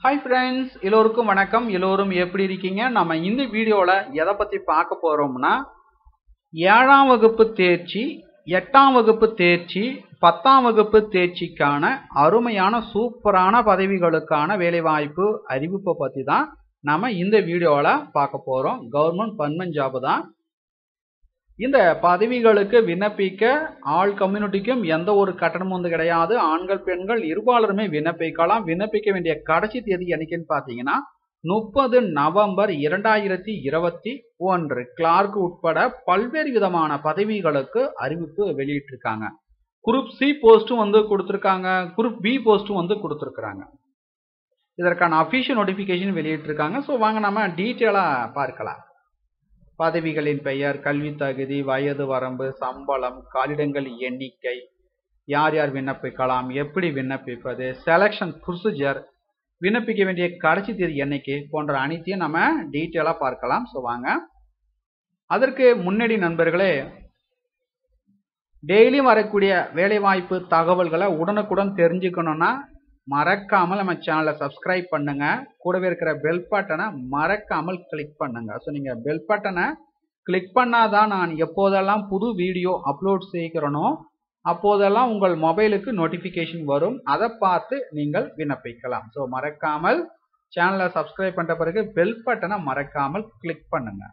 Hi friends எல்லோருக்கும் வணக்கம் எல்லோரும் எப்படி இருக்கீங்க நம்ம இந்த வீடியோவில் எதை பற்றி பார்க்க போகிறோம்னா ஏழாம் வகுப்பு தேர்ச்சி எட்டாம் வகுப்பு தேர்ச்சி பத்தாம் வகுப்பு தேர்ச்சிக்கான அருமையான சூப்பரான பதவிகளுக்கான வேலைவாய்ப்பு அறிவிப்பை பற்றி தான் நம்ம இந்த வீடியோவில் பார்க்க போகிறோம் கவர்மெண்ட் பர்மனன்ட் ஜாப் தான் இந்த பதவிகளுக்கு விண்ணப்பிக்க ஆள் கம்யூனிட்டிக்கும் எந்த ஒரு கட்டணமும் வந்து கிடையாது ஆண்கள் பெண்கள் இருபாலருமே விண்ணப்பிக்கலாம் விண்ணப்பிக்க வேண்டிய கடைசி தேதி என்னைக்குன்னு பார்த்தீங்கன்னா முப்பது நவம்பர் இரண்டாயிரத்தி இருபத்தி ஒன்று கிளார்க் உட்பட பல்வேறு விதமான பதவிகளுக்கு அறிவிப்பு வெளியிட்டிருக்காங்க குரூப் சி போஸ்ட்டும் வந்து கொடுத்துருக்காங்க குரூப் பி போஸ்ட்டும் வந்து கொடுத்துருக்குறாங்க இதற்கான அஃபிஷியல் நோட்டிஃபிகேஷன் வெளியிட்டிருக்காங்க ஸோ வாங்க நம்ம டீட்டெயிலாக பார்க்கலாம் பதவிகளின் பெயர் கல்வி தகுதி வயது வரம்பு சம்பளம் காலிடங்கள் எண்ணிக்கை யார் யார் விண்ணப்பிக்கலாம் எப்படி விண்ணப்பிப்பது செலெக்ஷன் ப்ரொசீஜர் விண்ணப்பிக்க வேண்டிய கடைசி தேதி எண்ணிக்கை போன்ற அனைத்தையும் நம்ம டீட்டெயிலாக பார்க்கலாம் ஸோ வாங்க அதற்கு முன்னாடி நண்பர்களே டெய்லியும் வரக்கூடிய வேலைவாய்ப்பு தகவல்களை உடனுக்குடன் தெரிஞ்சுக்கணும்னா மறக்காமல் நம்ம சேனலை சப்ஸ்கிரைப் பண்ணுங்க கூடவே இருக்கிற பெல் பட்டனை மறக்காமல் கிளிக் பண்ணுங்க ஸோ நீங்கள் பெல் பட்டனை கிளிக் பண்ணாதான் நான் எப்போதெல்லாம் புது வீடியோ அப்லோட் செய்கிறனோ அப்போதெல்லாம் உங்கள் மொபைலுக்கு நோட்டிஃபிகேஷன் வரும் அதை பார்த்து நீங்கள் விண்ணப்பிக்கலாம் ஸோ மறக்காமல் சேனலை சப்ஸ்கிரைப் பண்ணுற பிறகு பெல் பட்டனை மறக்காமல் கிளிக் பண்ணுங்க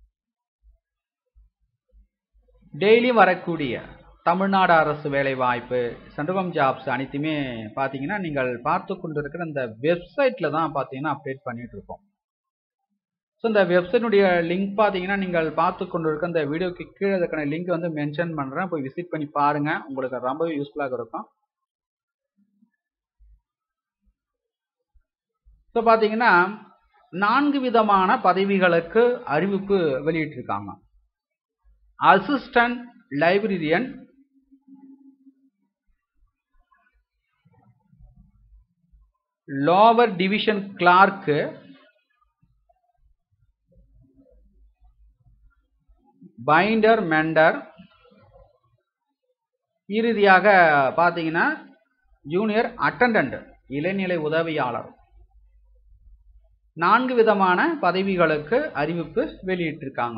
டெய்லி வரக்கூடிய தமிழ்நாடு அரசு வேலைவாய்ப்பு சென்ட்ரல் ஜாப்ஸ் அனைத்துமே பார்த்தீங்கன்னா நீங்கள் பார்த்து கொண்டிருக்கிற இந்த வெப்சைட்டில் தான் பார்த்தீங்கன்னா அப்டேட் பண்ணிட்டு இருக்கோம் ஸோ இந்த வெப்சைட்டுடைய லிங்க் பார்த்தீங்கன்னா நீங்கள் பார்த்து கொண்டிருக்க இந்த வீடியோக்கு கீழே அதுக்கான லிங்க் வந்து மென்ஷன் பண்ணுறேன் போய் விசிட் பண்ணி பாருங்கள் உங்களுக்கு ரொம்பவே யூஸ்ஃபுல்லாக இருக்கும் ஸோ பார்த்தீங்கன்னா நான்கு விதமான பதவிகளுக்கு அறிவிப்பு வெளியிட்டிருக்காங்க assistant librarian lower division clerk binder mender இறுதியாக பார்த்தீங்கன்னா ஜூனியர் அட்டண்டன்ட் இளைநிலை உதவியாளர் நான்கு விதமான பதவிகளுக்கு அறிவிப்பு வெளியிட்டிருக்காங்க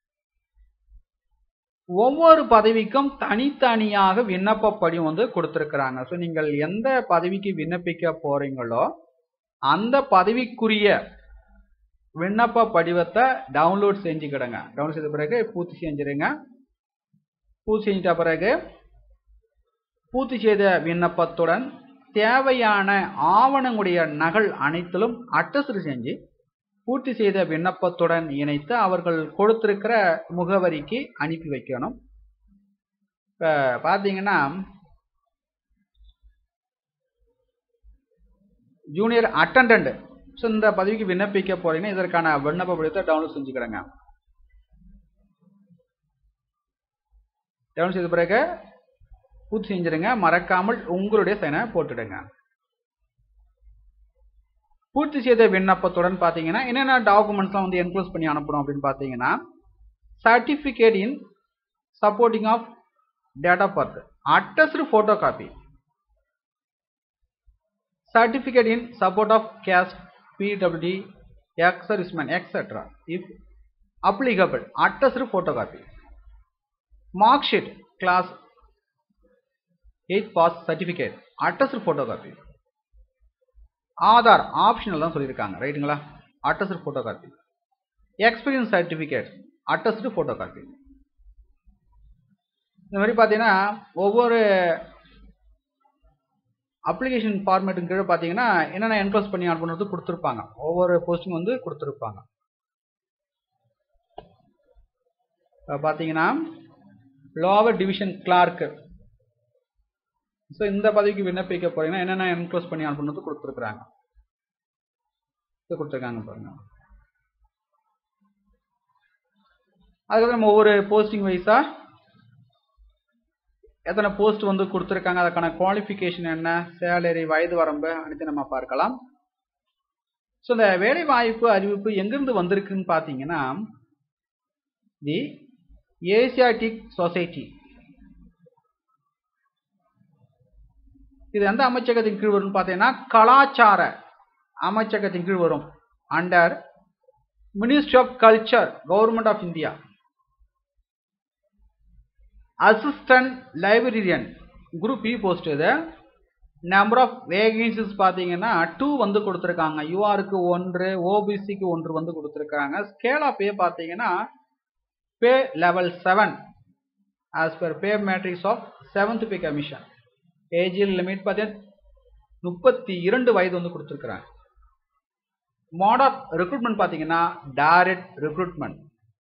ஒவ்வொரு பதவிக்கும் தனித்தனியாக விண்ணப்ப படிவம் வந்து கொடுத்துருக்குறாங்க ஸோ நீங்கள் எந்த பதவிக்கு விண்ணப்பிக்க போறீங்களோ அந்த பதவிக்குரிய விண்ணப்ப படிவத்தை டவுன்லோட் செஞ்சுக்கிடுங்க டவுன்லோட் செய்த பிறகு பூர்த்தி செஞ்சிருங்க பூர்த்தி செஞ்சிட்ட பிறகு பூர்த்தி செய்த விண்ணப்பத்துடன் தேவையான ஆவணங்களுடைய நகல் அனைத்திலும் அட்டஸ்டு செஞ்சு பூர்த்தி செய்த விண்ணப்பத்துடன் இணைத்து அவர்கள் கொடுத்திருக்கிற முகவரிக்கு அனுப்பி வைக்கணும் இப்போ பார்த்தீங்கன்னா ஜூனியர் அட்டண்டன்ட் ஸோ இந்த பதவிக்கு விண்ணப்பிக்க போறீங்கன்னா இதற்கான விண்ணப்ப படிவத்தை டவுன்லோட் செஞ்சுக்கிறேங்க டவுன்லோட் செய்த பிறகு பூர்த்தி செஞ்சிருங்க மறக்காமல் உங்களுடைய சைனை போட்டுடுங்க பூர்த்தி செய்த விண்ணப்பத்துடன் பார்த்தீங்கன்னா என்னென்ன டாக்குமெண்ட்ஸ்லாம் வந்து என்க்ளோஸ் பண்ணி அனுப்பணும் அப்படின்னு பார்த்தீங்கன்னா certificate in supporting of date of birth attested photo copy certificate in support of caste, PWD, ex-serviceman, etc. if applicable, attested photocopy. Mark sheet, class 8 pass certificate, attested photocopy. Aadhaar optional தான் சொல்லியிருக்காங்க ரைட்டுங்களா attested photo copy experience certificate attested photo copy இந்த மாதிரி பார்த்தீங்கன்னா ஒவ்வொரு application ஃபார்மேட்டுக்கு கீழே பார்த்தீங்கன்னா என்னென்ன என்க்ளோஸ் பண்ணி அனுப்புறது கொடுத்துருப்பாங்க ஒவ்வொரு போஸ்டிங் வந்து கொடுத்துருப்பாங்க பார்த்தீங்கன்னா லோவர் டிவிஷன் கிளார்க்கு ஸோ இந்த பதவிக்கு விண்ணப்பிக்க போறீங்கன்னா என்னென்ன என்க்ளோஸ் பண்ணி அனுப்புறது கொடுத்துருக்குறாங்க இது கொடுத்துருக்காங்க பாருங்க அதுக்கப்புறம் நம்ம ஒவ்வொரு போஸ்டிங் வைஸாக எத்தனை போஸ்ட் வந்து கொடுத்துருக்காங்க அதுக்கான குவாலிஃபிகேஷன் என்ன சேலரி வயது வரம்பு அனைத்து நம்ம பார்க்கலாம் ஸோ இந்த வேலை வாய்ப்பு அறிவிப்பு எங்கிருந்து வந்திருக்குன்னு பார்த்தீங்கன்னா தி ஏசியாட்டிக் சொசைட்டி இது எந்த அமைச்சகத்தின் கீழ் வரும்னு பார்த்தீங்கன்னா கலாச்சார அமைச்சகத்தின் கீழ் வரும் under ministry of culture government of India assistant librarian group B post இது நம்பர் ஆஃப் வேகன்சிஸ் பார்த்தீங்கன்னா டூ வந்து கொடுத்துருக்காங்க யூஆருக்கு ஒன்று ஓபிசிக்கு ஒன்று வந்து கொடுத்துருக்காங்க ஸ்கேல் ஆஃப் பே பார்த்தீங்கன்னா pay level seven as per pay matrix of seventh pay commission ஏஜில் லிமிட் பார்த்தீங்கன்னா முப்பத்தி இரண்டு வயது வந்து கொடுத்துருக்குறாங்க மோட் ஆஃப் ரெக்ரூட்மெண்ட் பார்த்தீங்கன்னா டைரக்ட் ரெக்ரூட்மெண்ட்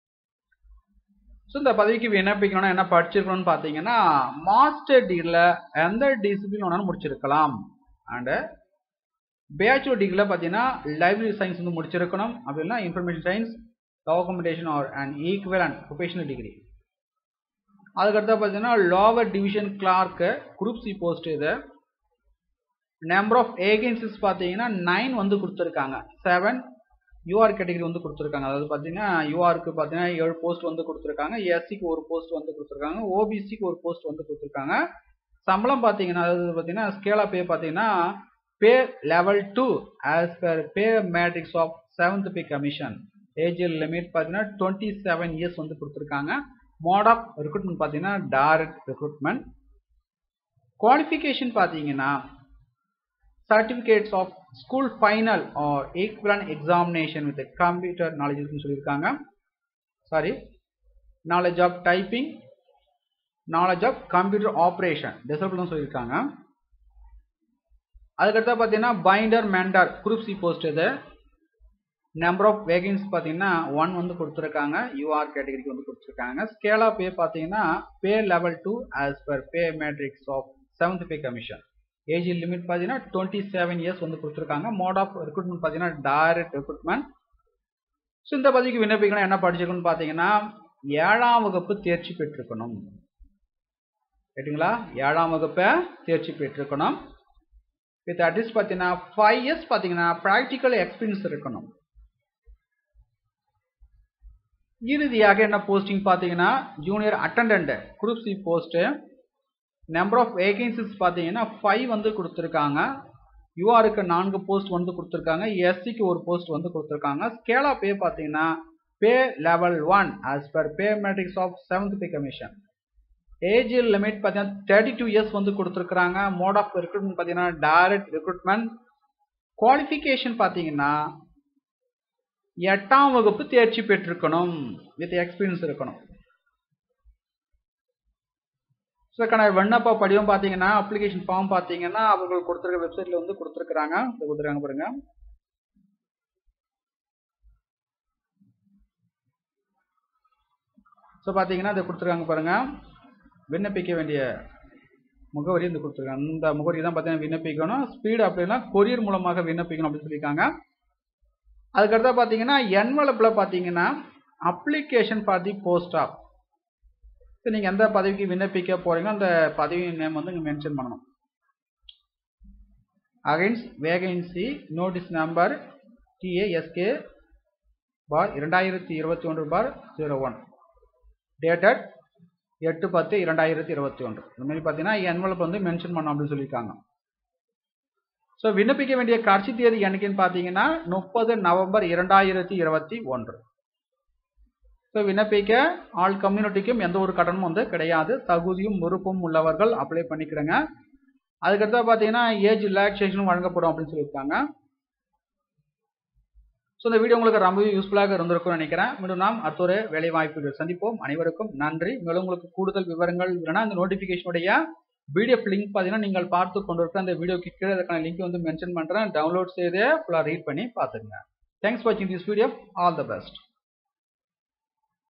ஸோ இந்த பதவிக்கு விண்ணப்பிக்கணும்னா என்ன படிச்சிருக்கணும்னு பார்த்தீங்கன்னா மாஸ்டர் டிகிரியில் எந்த டிசிப்ளின் வேணாலும் முடிச்சிருக்கலாம் அண்டு பேச்சுலர் டிகிரியில் பார்த்தீங்கன்னா லைப்ரரி சயின்ஸ் வந்து முடிச்சிருக்கணும் அப்படின்னா information science documentation or and equal and professional degree அதுக்கடுத்து பார்த்தீங்கன்னா lower division clerk group C post இது நம்பர் ஆஃப் ஏகென்சிஸ் பார்த்தீங்கன்னா நைன் வந்து கொடுத்துருக்காங்க செவன் யூஆர் கேட்டகரி வந்து கொடுத்துருக்காங்க அதாவது பார்த்தீங்கன்னா யூஆருக்கு பார்த்தீங்கன்னா ஏழு போஸ்ட் வந்து கொடுத்துருக்காங்க எஸ்சிக்கு ஒரு போஸ்ட் வந்து கொடுத்துருக்காங்க ஓபிசிக்கு ஒரு போஸ்ட் வந்து கொடுத்துருக்காங்க சம்பளம் பார்த்தீங்கன்னா அதாவது பார்த்தீங்கன்னா ஸ்கேல் ஆஃப் பே பார்த்தீங்கன்னா pay level two as per pay matrix of seventh pay commission age limit பார்த்தீங்கன்னா டுவெண்ட்டி செவன் இயர்ஸ் வந்து கொடுத்துருக்காங்க மோட் ஆஃப் ரெக்ரூட்மெண்ட் பார்த்தீங்கன்னா டைரக்ட் ரெக்ரூட்மெண்ட் குவாலிஃபிகேஷன் பார்த்தீங்கன்னா certificates of school final or equivalent examination with computer knowledge சொல்லியிருக்காங்க sorry knowledge of typing knowledge of computer operation டிசபிள்னு சொல்லியிருக்காங்க அதுக்கடுத்து பார்த்தீங்கன்னா binder mender group C post இது நம்பர் ஆஃப் வேகன்ஸ் பார்த்தீங்கன்னா one வந்து கொடுத்துருக்காங்க யூஆர் கேட்டகரிக்கு வந்து கொடுத்துருக்காங்க ஸ்கேல் ஆஃப் பே பார்த்தீங்கன்னா pay level two as per pay matrix of seventh pay commission age limit பார்த்தீங்கன்னா டுவெண்ட்டி செவன் இயர்ஸ் வந்து கொடுத்துருக்காங்க மோட் ஆஃப் ரெக்ரூட்மெண்ட் பார்த்தீங்கன்னா டைரக்ட் ரெக்ரூட்மெண்ட் ஸோ இந்த பதவிக்கு விண்ணப்பிக்கணும் என்ன படிச்சிருக்கணும்னு பார்த்தீங்கன்னா ஏழாம் வகுப்பு தேர்ச்சி பெற்றிருக்கணும் கேட்டுங்களா ஏழாம் வகுப்பை தேர்ச்சி பெற்றிருக்கணும் வித் அட்லீஸ்ட் பார்த்தீங்கன்னா ஃபைவ் இயர்ஸ் பார்த்தீங்கன்னா ப்ராக்டிக்கல் எக்ஸ்பீரியன்ஸ் இருக்கணும் இறுதியாக என்ன போஸ்டிங் பார்த்தீங்கன்னா junior attendant group C post number of vacancies பார்த்தீங்கன்னா ஃபைவ் வந்து கொடுத்துருக்காங்க யூஆருக்கு நான்கு போஸ்ட் வந்து கொடுத்துருக்காங்க எஸ்சிக்கு ஒரு போஸ்ட் வந்து கொடுத்துருக்காங்க ஸ்கேல் ஆஃப் பே பார்த்தீங்கன்னா pay level one as per pay matrix of seventh pay commission age limit பார்த்தீங்கன்னா தேர்ட்டி டூ இயர்ஸ் வந்து கொடுத்துருக்காங்க மோட் ஆஃப் ரெக்ரூட்மெண்ட் பார்த்தீங்கன்னா டைரக்ட் ரெக்ரூட்மெண்ட் குவாலிஃபிகேஷன் பார்த்தீங்கன்னா எட்டாம் வகுப்பு தேர்ச்சி பெற்றிருக்கணும் வித் எக்ஸ்பீரியன்ஸ் இருக்கணும் இதற்கான விண்ணப்ப படிவம் பார்த்தீங்கன்னா அப்ளிகேஷன் ஃபார்ம் பார்த்தீங்கன்னா அவர்கள் கொடுத்துருக்க வெப்சைட்ல வந்து கொடுத்துருக்காங்க கொடுத்துருக்காங்க பாருங்க ஸோ பார்த்தீங்கன்னா இதை கொடுத்துருக்காங்க பாருங்க விண்ணப்பிக்க வேண்டிய முகவரி இந்த கொடுத்துருக்காங்க இந்த முகவரி தான் பார்த்தீங்கன்னா விண்ணப்பிக்கணும் ஸ்பீடு அப்படின்னா கொரியர் மூலமாக விண்ணப்பிக்கணும் அப்படின்னு சொல்லியிருக்காங்க அதுக்கடுத்தா பார்த்தீங்கன்னா என்வலப்பில் பார்த்தீங்கன்னா application for the post of so நீங்கள் எந்த பதவிக்கு விண்ணப்பிக்க போகிறீங்களோ அந்த பதவி நேம் வந்து இங்கே மென்ஷன் பண்ணணும் against vacancy notice number DASK பார் இரண்டாயிரத்தி இருபத்தி ஒன்று பார் ஜீரோ ஒன் டேட்டட் எட்டு பத்து இரண்டாயிரத்தி இருபத்தி ஒன்று இந்த மாதிரி பார்த்தீங்கன்னா என்வலப் வந்து மென்ஷன் பண்ணணும் அப்படின்னு சொல்லியிருக்காங்க ஸோ விண்ணப்பிக்க வேண்டிய கடைசி தேதி என்னைக்குன்னு பார்த்தீங்கன்னா முப்பது நவம்பர் இரண்டாயிரத்தி இருபத்தி ஒன்று ஸோ விண்ணப்பிக்க ஆல் கம்யூனிட்டிக்கும் எந்த ஒரு கட்டணமும் வந்து கிடையாது தகுதியும் விருப்பம் உள்ளவர்கள் அப்ளை பண்ணிக்கிறேங்க அதுக்கடுத்து பார்த்தீங்கன்னா ஏஜ் ரிலாக்ஸேஷனும் வழங்கப்படும் அப்படின்னு சொல்லியிருக்காங்க ஸோ இந்த வீடியோ உங்களுக்கு ரொம்பவே யூஸ்ஃபுல்லாக இருந்திருக்கும்னு நினைக்கிறேன் மீண்டும் நாம் அடுத்த ஒரு வேலை வாய்ப்புகள் சந்திப்போம் அனைவருக்கும் நன்றி மேலும் உங்களுக்கு கூடுதல் விவரங்கள் வேணா இந்த நோட்டிஃபிகேஷனுடைய பிடிஎஃப் லிங்க் பார்த்தீங்கன்னா நீங்கள் பார்த்து கொண்டிருக்கிற அந்த வீடியோக்கு கீழே அதுக்கான லிங்க் வந்து மென்ஷன் பண்ணுறேன் டவுன்லோட் செய்து ஃபுல்லாக ரீட் பண்ணி பார்த்துங்க தேங்க்ஸ் ஃபார் வாட்சிங் this video all the best